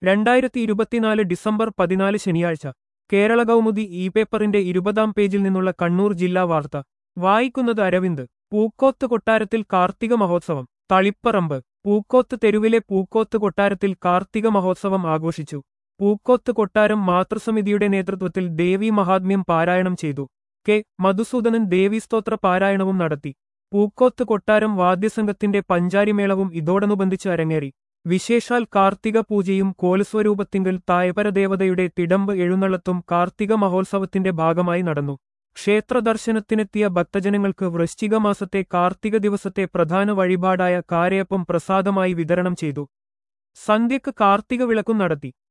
രണ്ടായിരത്തി ഇരുപത്തിനാല് ഡിസംബർ പതിനാല് ശനിയാഴ്ച കേരള കൗമുദി ഇ പേപ്പറിന്റെ ഇരുപതാം പേജിൽ നിന്നുള്ള കണ്ണൂർ ജില്ലാ വാർത്ത വായിക്കുന്നത് അരവിന്ദ് പൂക്കോത്ത് കൊട്ടാരത്തിൽ കാർത്തിക മഹോത്സവം തളിപ്പറമ്പ് പൂക്കോത്ത് തെരുവിലെ പൂക്കോത്ത് കൊട്ടാരത്തിൽ കാർത്തിക മഹോത്സവം ആഘോഷിച്ചു പൂക്കോത്ത് കൊട്ടാരം മാതൃസമിതിയുടെ നേതൃത്വത്തിൽ ദേവി മഹാത്മ്യം പാരായണം ചെയ്തു കെ മധുസൂദനൻ ദേവീസ്തോത്ര പാരായണവും നടത്തി പൂക്കോത്ത് കൊട്ടാരം വാദ്യസംഘത്തിന്റെ പഞ്ചാരിമേളവും ഇതോടനുബന്ധിച്ച് അരങ്ങേറി വിശേഷാൽ കാർത്തിക പൂജയും കോലസ്വരൂപത്തിങ്കൽ തായപരദേവതയുടെ തിടമ്പ് എഴുന്നള്ളത്തും കാർത്തിക മഹോത്സവത്തിന്റെ ഭാഗമായി നടന്നു ക്ഷേത്രദർശനത്തിനെത്തിയ ഭക്തജനങ്ങൾക്ക് വൃശ്ചിക മാസത്തെ കാർത്തിക ദിവസത്തെ പ്രധാന വഴിപാടായ കാരയപ്പം പ്രസാദമായി വിതരണം ചെയ്തു സന്ധ്യക്ക് കാർത്തിക വിളക്കും നടത്തി